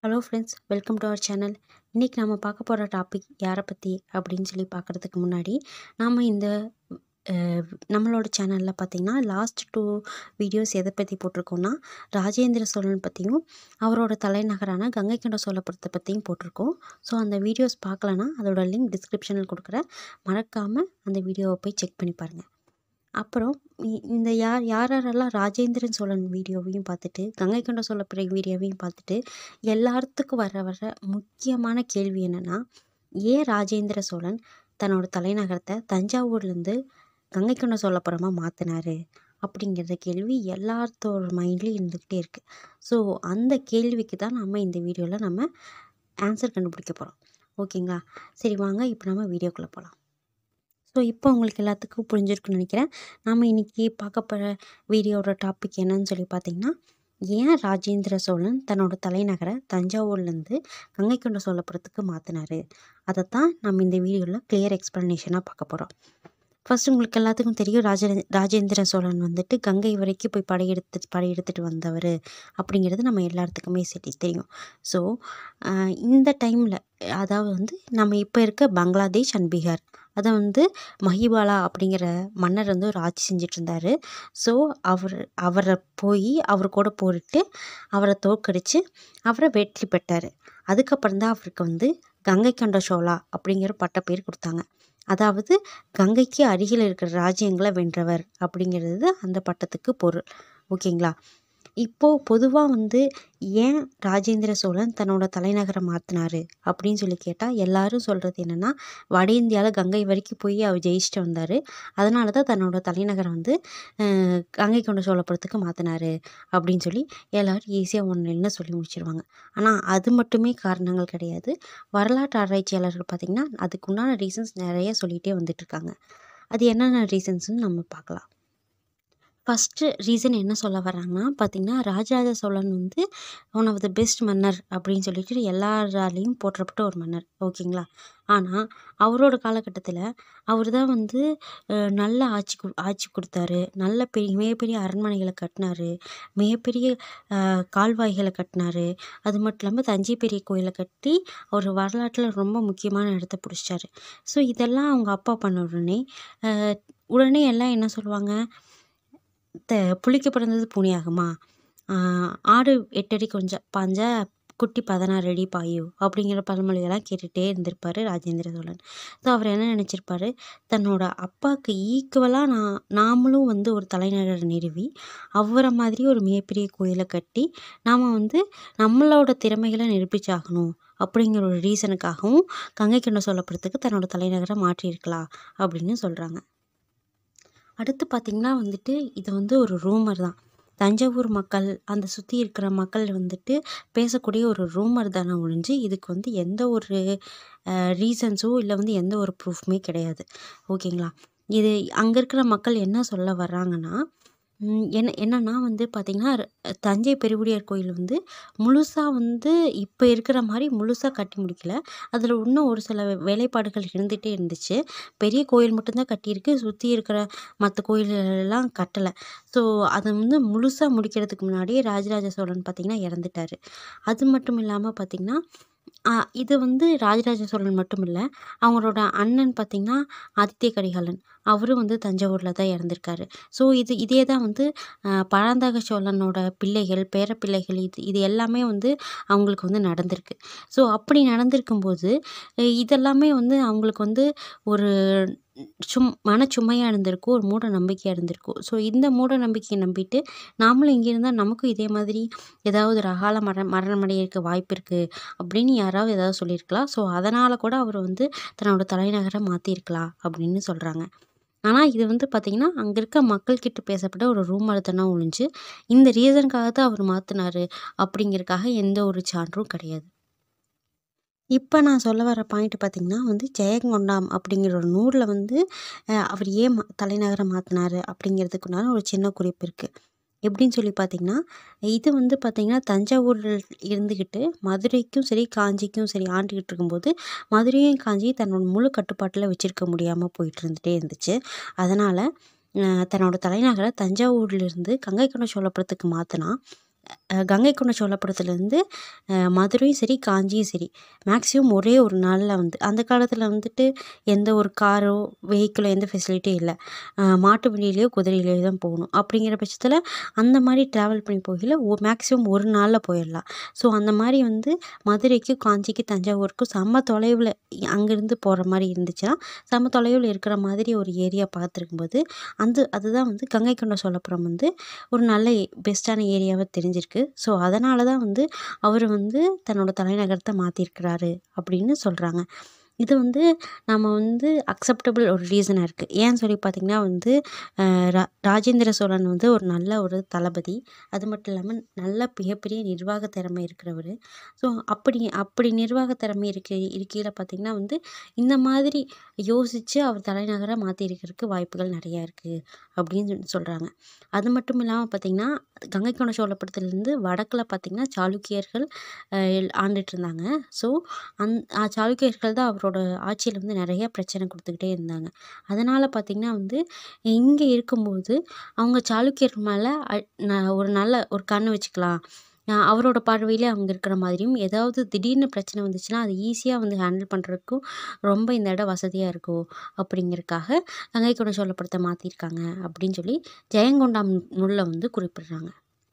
hello friends welcome to our channel இன்றைக்கி நம்ம பார்க்க போகிற டாபிக் யாரை பற்றி அப்படின்னு சொல்லி பார்க்குறதுக்கு முன்னாடி நாம் இந்த அஹ், நம்மளோட சேனலில் பார்த்திங்கன்னா லாஸ்ட் டூ வீடியோஸ் எதை பற்றி போட்டிருக்கோம்னா ராஜேந்திர சோழன் பற்றியும் அவரோட தலைநகரான கங்கை கொண்ட சோழபுரத்தை பற்றியும் போட்டிருக்கோம் ஸோ அந்த வீடியோஸ் பார்க்கலனா அதோட லிங்க் டிஸ்கிரிப்ஷனில் கொடுக்குறேன் மறக்காமல் அந்த வீடியோவை போய் செக் பண்ணி பாருங்கள் அப்புறம் இ- இந்த யார் யார் யாரெல்லாம் ராஜேந்திரன் சோழன் வீடியோவையும் பார்த்துட்டு கங்கை கொண்ட சோழபுரம் வீடியோவையும் பார்த்துட்டு எல்லாத்துக்கும் வர வர முக்கியமான கேள்வி என்னென்னா ஏன் ராஜேந்திர சோழன் தன்னோட தலைநகரத்தை தஞ்சாவூர்லேருந்து கங்கை கொண்ட சோழபுரமாக மாற்றினாரு அப்படிங்கிற கேள்வி எல்லாத்தோட மைண்ட்லேயும் இருந்துக்கிட்டே இருக்குது ஸோ அந்த கேள்விக்கு தான் நம்ம இந்த வீடியோவில் நம்ம ஆன்சர் கண்டுபிடிக்க போகிறோம் ஓகேங்களா சரி வாங்க இப்போ நம்ம வீடியோக்குள்ளே போகலாம் ஸோ இப்போ உங்களுக்கு எல்லாத்துக்கும் புரிஞ்சிருக்குன்னு நினைக்கிறேன் நம்ம இன்றைக்கி பார்க்க போகிற வீடியோட டாபிக் என்னன்னு சொல்லி பார்த்தீங்கன்னா ஏன் ராஜேந்திர சோழன் தன்னோட தலைநகரை தஞ்சாவூர்லேருந்து கங்கை கொண்ட சோழபுரத்துக்கு மாற்றினாரு அதைத்தான் நம்ம இந்த வீடியோவில் கிளியர் எக்ஸ்ப்ளனேஷனாக பார்க்க போகிறோம் ஃபர்ஸ்ட் உங்களுக்கு எல்லாத்துக்கும் தெரியும் ராஜ ராஜேந்திர சோழன் வந்துட்டு கங்கை வரைக்கும் போய் படையெடுத்து படையெடுத்துட்டு வந்தவர் அப்படிங்கிறது நம்ம எல்லாத்துக்குமே சரி தெரியும் ஸோ இந்த டைமில் அதாவது வந்து நம்ம இப்போ இருக்க பங்களாதேஷ் அண்ட் பீகார் அதை வந்து மஹிபாலா அப்படிங்கிற மன்னர் வந்து ஒரு ஆட்சி செஞ்சுட்டு இருந்தார் ஸோ அவர் அவரை போய் அவர் கூட போரிட்டு அவரை தோற்கடிச்சு அவரை வெற்றி பெற்றார் அதுக்கப்புறம் தான் அவருக்கு வந்து கங்கை கொண்ட சோழா அப்படிங்கிற பட்டப்பேர் கொடுத்தாங்க அதாவது கங்கைக்கு அருகில் இருக்கிற ராஜ்யங்களை வென்றவர் அப்படிங்கிறது அந்த பட்டத்துக்கு பொருள் ஓகேங்களா இப்போது பொதுவாக வந்து ஏன் ராஜேந்திர சோழன் தன்னோட தலைநகரை மாற்றினாரு அப்படின்னு சொல்லி கேட்டால் எல்லாரும் சொல்கிறது என்னென்னா வட இந்தியாவில் கங்கை வரைக்கும் போய் அவர் ஜெயிச்சுட்டு வந்தார் அதனால தான் தன்னோட தலைநகரை வந்து அஹ், கங்கை கொண்ட சோழபுரத்துக்கு மாற்றினாரு அப்படின்னு சொல்லி எல்லாரும் ஈஸியாக ஒன்றுன்னு சொல்லி முடிச்சிருவாங்க ஆனால் அது மட்டுமே காரணங்கள் கிடையாது வரலாற்று ஆராய்ச்சியாளர்கள் பார்த்திங்கன்னா அதுக்கு உண்டான ரீசன்ஸ் நிறைய சொல்லிகிட்டே வந்துட்டுருக்காங்க அது என்னென்ன ரீசன்ஸ்னு நம்ம பார்க்கலாம் ஃபஸ்ட்டு ரீசன் என்ன சொல்ல வர்றாங்கன்னா பார்த்திங்கன்னா ராஜராஜ சோழன் வந்து ஒன் ஆஃப் த பெஸ்ட் மன்னர் அப்படின்னு சொல்லிட்டு எல்லாராலையும் போற்றப்பட்ட ஒரு மன்னர் ஓகேங்களா ஆனால் அவரோட காலகட்டத்தில் அவர் தான் வந்து அஹ், நல்ல ஆட்சி கு- ஆட்சி கொடுத்தாரு நல்ல பெரிய மிகப்பெரிய அரண்மனைகளை கட்டினாரு மிகப்பெரிய அஹ், கால்வாய்களை கட்டினாரு அது மட்டும் இல்லாமல் தஞ்சை பெரிய கோயிலை கட்டி அவர் வரலாற்றில் ரொம்ப முக்கியமான இடத்த பிடிச்சாரு ஸோ இதெல்லாம் அவங்க அப்பா பண்ண உடனே அஹ், உடனே எல்லாம் என்ன சொல்லுவாங்க த புளிக்க பிறந்தது பூனையாகுமா ஆஹ் ஆடு எட்டடி கொஞ்சம் பாஞ்சா குட்டி பதினாறு அடி பாயும் அப்படிங்கிற பழமொழியெல்லாம் கேட்டுகிட்டே இருந்திருப்பாரு ராஜேந்திர சோழன் ஸோ அவர் என்ன நினச்சிருப்பாரு தன்னோட அப்பாவுக்கு ஈக்குவலாக நான் நாமளும் வந்து ஒரு தலைநகர் நிறுவி அவரை மாதிரி ஒரு மிகப்பெரிய கோயிலை கட்டி நாம் வந்து நம்மளோட திறமைகளை நிரூபிச்சாகணும் அப்படிங்கிற ஒரு ரீசனுக்காகவும் கங்கை கொண்ட சோழபுரத்துக்கு தன்னோட தலைநகரை மாற்றியிருக்கலாம் அப்படின்னு சொல்கிறாங்க அடுத்து பார்த்திங்கன்னா வந்துட்டு இது வந்து ஒரு ரூமர் தான் தஞ்சாவூர் மக்கள் அந்த சுற்றி இருக்கிற மக்கள் வந்துட்டு பேசக்கூடிய ஒரு ரூமர் தானே ஒழிஞ்சு இதுக்கு வந்து எந்த ஒரு ரீசன்ஸோ இல்லை வந்து எந்த ஒரு ப்ரூஃப்மே கிடையாது ஓகேங்களா இது அங்கே இருக்கிற மக்கள் என்ன சொல்ல வர்றாங்கன்னா ம், என்ன என்னன்னா வந்து பார்த்திங்கன்னா ர- தஞ்சை பெருவுடையார் கோயில் வந்து முழுசாக வந்து இப்போ இருக்கிற மாதிரி முழுசாக கட்டி முடிக்கல அதில் இன்னும் ஒரு சில வே- வேலைப்பாடுகள் இருந்துகிட்டே இருந்துச்சு பெரிய கோயில் மட்டும்தான் கட்டியிருக்கு சுற்றி இருக்கிற மற்ற கோயிலெல்லாம் கட்டலை ஸோ அதை வந்து முழுசாக முடிக்கிறதுக்கு முன்னாடியே ராஜராஜ சோழன் பார்த்திங்கன்னா இறந்துட்டார் அது மட்டும் இல்லாமல் பார்த்திங்கன்னா ஆ, இது வந்து ராஜராஜ சோழன் மட்டும் இல்லை அவங்களோட அண்ணன் பார்த்திங்கன்னா ஆதித்ய கரிகாலன் அவரும் வந்து தஞ்சாவூரில் தான் இறந்துருக்காரு ஸோ இது இதே தான் வந்து ஆ, பராந்தக சோழனோட பிள்ளைகள் பேரப்பிள்ளைகள் இது இது எல்லாமே வந்து அவங்களுக்கு வந்து நடந்திருக்கு ஸோ அப்படி நடந்திருக்கும்போது அஹ் இதெல்லாமே வந்து அவங்களுக்கு வந்து ஒரு சும் மனச்சுமையாக இருந்திருக்கும் ஒரு மூட நம்பிக்கையாக இருந்திருக்கும் ஸோ இந்த மூட நம்பிக்கையை நம்பிட்டு நாமளும் இங்கே இருந்தால் நமக்கும் இதே மாதிரி ஏதாவது ஒரு அகால மர மரணமடையிறதுக்கு வாய்ப்பு இருக்குது அப்படின்னு யாராவது ஏதாவது சொல்லியிருக்கலாம் ஸோ அதனால் கூட அவர் வந்து தன்னோட தலைநகரை மாற்றிருக்கலாம் அப்படின்னு சொல்கிறாங்க ஆனால் இது வந்து பார்த்திங்கன்னா அங்கே இருக்க மக்கள்கிட்ட பேசப்பட்ட ஒரு ரூமர் தானே ஒழிஞ்சு இந்த ரீசனுக்காக தான் அவர் மாற்றினாரு அப்படிங்கிறதுக்காக எந்த ஒரு சான்றும் கிடையாது இப்போ நான் சொல்ல வர பாயிண்ட் பார்த்திங்கன்னா வந்து ஜெயங்கொண்டாம் அப்படிங்கிற ஒரு நூலில் வந்து அஹ், அவர் ஏன் மா- தலைநகரை மாற்றினாரு அப்படிங்கிறதுக்குண்டான ஒரு சின்ன குறிப்பு இருக்குது எப்படின்னு சொல்லி பார்த்தீங்கன்னா இது வந்து பார்த்திங்கன்னா தஞ்சாவூரில் இருந்துக்கிட்டு மதுரைக்கும் சரி காஞ்சிக்கும் சரி ஆண்டுக்கிட்டு இருக்கும்போது மதுரையும் காஞ்சியும் தன்னோட முழு கட்டுப்பாட்டில் வச்சுருக்க முடியாமல் போயிட்டு இருந்துகிட்டே இருந்துச்சு அதனால் தன்னோட தலைநகரை தஞ்சாவூர்லேருந்து கங்கை கொண்ட சோழபுரத்துக்கு மாற்றினா அஹ், கங்கை கொண்ட சோழபுரத்துலேருந்து அஹ், மதுரையும் சரி காஞ்சியும் சரி மேக்ஸிமம் ஒரே ஒரு நாளில் வந்து அந்த காலத்தில் வந்துட்டு எந்த ஒரு காரோ வெஹிக்கிளோ எந்த ஃபெசிலிட்டியும் இல்லை அஹ், மாட்டு வண்டியிலையோ குதிரையிலையோ தான் போகணும் அப்படிங்கிற பட்சத்தில் அந்த மாதிரி ட்ராவல் பண்ணி போகல ஓ மேக்ஸிமம் ஒரு நாளில் போயிடலாம் ஸோ அந்த மாதிரி வந்து மதுரைக்கு காஞ்சிக்கு தஞ்சாவூருக்கும் செம்ம தொலைவில் அங்கேருந்து போகிற மாதிரி இருந்துச்சுன்னா செம்ம தொலைவில் இருக்கிற மாதிரி ஒரு ஏரியா பார்த்துருக்கும்போது அந்த அதுதான் வந்து கங்கை கொண்ட சோழபுரம் வந்து ஒரு நல்ல பெஸ்ட்டான ஏரியாவாக தெரிஞ்சிருக்கு ஸோ அதனால தான் வந்து அவர் வந்து தன்னோட தலைநகரத்தை மாற்றிருக்கிறாரு அப்படின்னு சொல்கிறாங்க இது வந்து நம்ம வந்து அக்செப்டபிள் ஒரு ரீசனாக இருக்குது ஏன்னு சொல்லி பார்த்திங்கன்னா வந்து அஹ், ரா ராஜேந்திர சோழன் வந்து ஒரு நல்ல ஒரு தளபதி அது மட்டும் இல்லாமல் நல்ல மிகப்பெரிய நிர்வாக திறமை இருக்கிறவர் ஸோ அப்படி அப்படி நிர்வாக திறமை இருக்க இருக்கையில் பார்த்திங்கன்னா வந்து இந்த மாதிரி யோசித்து அவர் தலைநகரை மாற்றிருக்கிறதுக்கு வாய்ப்புகள் நிறையா இருக்குது அப்படின்னு சொல்லி சொல்கிறாங்க அது மட்டும் இல்லாமல் பார்த்திங்கன்னா கங்கை கொண்ட சோழபுரத்துலேருந்து வடக்கில் பார்த்திங்கன்னா சாளுக்கியர்கள் அஹ், எல்- ஆண்டுட்டு இருந்தாங்க ஸோ அந் அஹ், சாளுக்கியர்கள் தான் அவரோட ஆட்சியில் வந்து நிறைய பிரச்சனை கொடுத்துக்கிட்டே இருந்தாங்க அதனால் பார்த்திங்கன்னா வந்து இங்கே இருக்கும்போது அவங்க சாளுக்கியர் மேலே ஒரு நல்ல ஒரு கண் வச்சுக்கலாம் அஹ் அவரோட பார்வையிலே அவங்க இருக்கிற மாதிரியும் ஏதாவது திடீர்னு பிரச்சனை வந்துச்சுன்னா அது ஈஸியாக வந்து ஹேண்டில் பண்ணுறதுக்கும் ரொம்ப இந்த இடம் வசதியாக இருக்கும் அப்படிங்கிறதுக்காக கங்கை கொண்ட சோழபுரத்தை மாற்றிருக்காங்க அப்படின்னு சொல்லி ஜெயங்கொண்டாம் நூலில் வந்து குறிப்பிடுறாங்க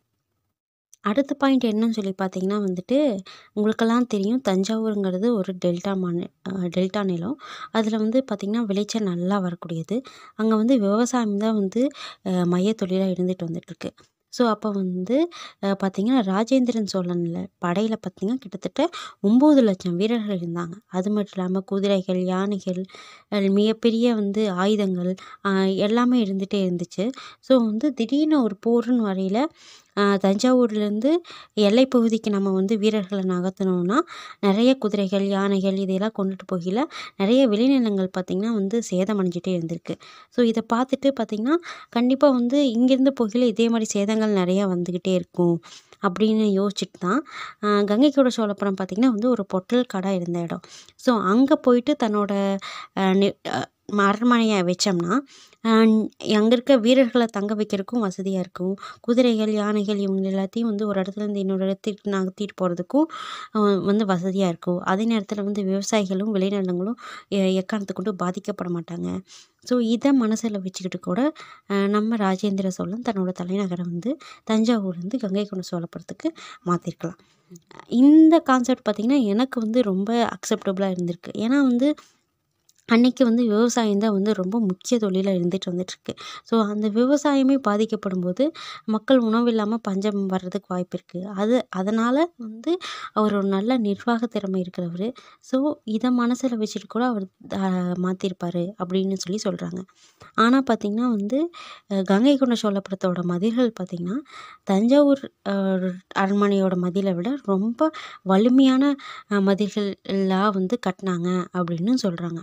அடுத்த பாயிண்ட் என்னன்னு சொல்லி பார்த்தீங்கன்னா வந்துட்டு உங்களுக்கெல்லாம் தெரியும் தஞ்சாவூருங்கிறது ஒரு டெல்டா மாநி அஹ் டெல்டா நிலம் அதில் வந்து பார்த்திங்கன்னா விளைச்சல் நல்லா வரக்கூடியது அங்கே வந்து விவசாயம் தான் வந்து அஹ் மைய தொழிலாக இருந்துட்டு வந்துட்டுருக்கு ஸோ அப்போ வந்து அஹ் பார்த்திங்கன்னா ராஜேந்திரன் சோழனில் படையில் பார்த்திங்கன்னா கிட்டத்தட்ட ஒம்பது லட்சம் வீரர்கள் இருந்தாங்க அது மட்டும் இல்லாமல் குதிரைகள் யானைகள் அஹ் மிகப்பெரிய வந்து ஆயுதங்கள் அஹ் எல்லாமே இருந்துகிட்டே இருந்துச்சு ஸோ வந்து திடீர்னு ஒரு போர்னு வரையில் தஞ்சாவூர்லேருந்து எல்லைப் பகுதிக்கு நம்ம வந்து வீரர்களை நகர்த்தணும்னா நிறைய குதிரைகள் யானைகள் இதையெல்லாம் கொண்டுட்டு போகையில் நிறைய விளைநிலங்கள் பார்த்திங்கன்னா வந்து சேதமடைஞ்சிட்டே இருந்திருக்கு ஸோ இதை பார்த்துட்டு பார்த்திங்கன்னா கண்டிப்பாக வந்து இங்கேருந்து போகையில் இதே மாதிரி சேதங்கள் நிறையா வந்துக்கிட்டே இருக்கும் அப்படின்னு யோசிச்சுட்டு தான் ஆஹ் கங்கைகொண்ட சோழபுரம் பார்த்திங்கன்னா வந்து ஒரு பொட்டல் கடை இருந்த இடம் ஸோ அங்கே போயிட்டு தன்னோட ஆஹ் நி- ஆஹ் அரண்மனையை வச்சோம்னா அங்கே இருக்க வீரர்களை தங்க வைக்கிறதுக்கும் வசதியாக இருக்கும் குதிரைகள் யானைகள் இவங்க எல்லாத்தையும் வந்து ஒரு இடத்துலேருந்து இன்னொரு இடத்துக்கு நகர்த்திட்டு போகிறதுக்கும் வந்து வசதியாக இருக்கும் அதே நேரத்தில் வந்து விவசாயிகளும் விளைநிலங்களும் எ- எக்காரணத்தை கொண்டு பாதிக்கப்பட மாட்டாங்க ஸோ இதை மனசில் வச்சுக்கிட்டு கூட அஹ், நம்ம ராஜேந்திர சோழன் தன்னோட தலைநகரை வந்து தஞ்சாவூர்லேருந்து கங்கை கொண்ட சோழபுரத்துக்கு மாற்றிருக்கலாம் இந்த கான்செப்ட் பார்த்திங்கன்னா எனக்கு வந்து ரொம்ப அக்செப்டபுளாக இருந்திருக்கு ஏன்னா வந்து அன்னைக்கு வந்து விவசாயம் தான் வந்து ரொம்ப முக்கிய தொழிலாக இருந்துட்டு வந்துட்டுருக்கு ஸோ அந்த விவசாயமே பாதிக்கப்படும் போது மக்கள் உணவு இல்லாமல் பஞ்சம் வர்றதுக்கு வாய்ப்பு இருக்குது அது அதனால் வந்து அவர் ஒரு நல்ல நிர்வாக திறமை இருக்கிறவர் ஸோ இதை மனசில் வச்சுட்டு கூட அவர் மாற்றிருப்பார் அப்படின்னு சொல்லி சொல்கிறாங்க ஆனால் பார்த்திங்கன்னா வந்து அஹ், கங்கை கொண்ட சோழபுரத்தோட மதில்கள் பார்த்திங்கன்னா தஞ்சாவூர் அஹ், அரண்மனையோட மதிலை விட ரொம்ப வலிமையான அஹ், மதில்கள் எல்லாம் வந்து கட்டினாங்க அப்படின்னு சொல்கிறாங்க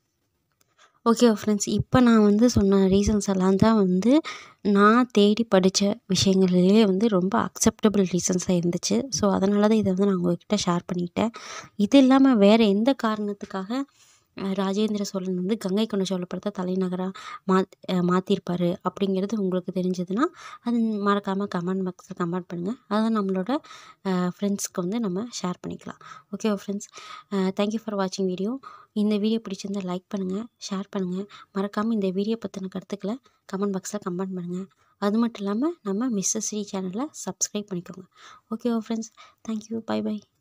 ஓகே ஃப்ரெண்ட்ஸ் இப்போ நான் வந்து சொன்ன ரீசன்ஸ் எல்லாம் தான் வந்து நான் தேடி படித்த விஷயங்கள்லேயே வந்து ரொம்ப அக்செப்டபிள் ரீசன்ஸாக இருந்துச்சு ஸோ அதனால தான் இதை வந்து நான் உங்ககிட்ட ஷேர் பண்ணிக்கிட்டேன் இது இல்லாமல் வேறு எந்த காரணத்துக்காக அஹ், ராஜேந்திர சோழன் வந்து கங்கை கொண்ட சோழபுரத்தை தலைநகராக மா மாற்றிருப்பாரு அப்படிங்கிறது உங்களுக்கு தெரிஞ்சதுன்னா அது மறக்காமல் கமெண்ட் பாக்ஸில் கமெண்ட் பண்ணுங்கள் அதை நம்மளோட ஃப்ரெண்ட்ஸ்க்கு வந்து நம்ம ஷேர் பண்ணிக்கலாம் ஓகே ஃப்ரெண்ட்ஸ் தேங்க்யூ ஃபார் வாட்சிங் வீடியோ இந்த வீடியோ பிடிச்சிருந்தா லைக் பண்ணுங்கள் ஷேர் பண்ணுங்கள் மறக்காமல் இந்த வீடியோ பற்றின கருத்துக்களை கமெண்ட் பாக்ஸில் கமெண்ட் பண்ணுங்கள் அது மட்டும் இல்லாமல் நம்ம மிஸ்ஸஸ் ஸ்ரீ சேனலை சப்ஸ்கிரைப் பண்ணிக்கோங்க okay friends thank you bye by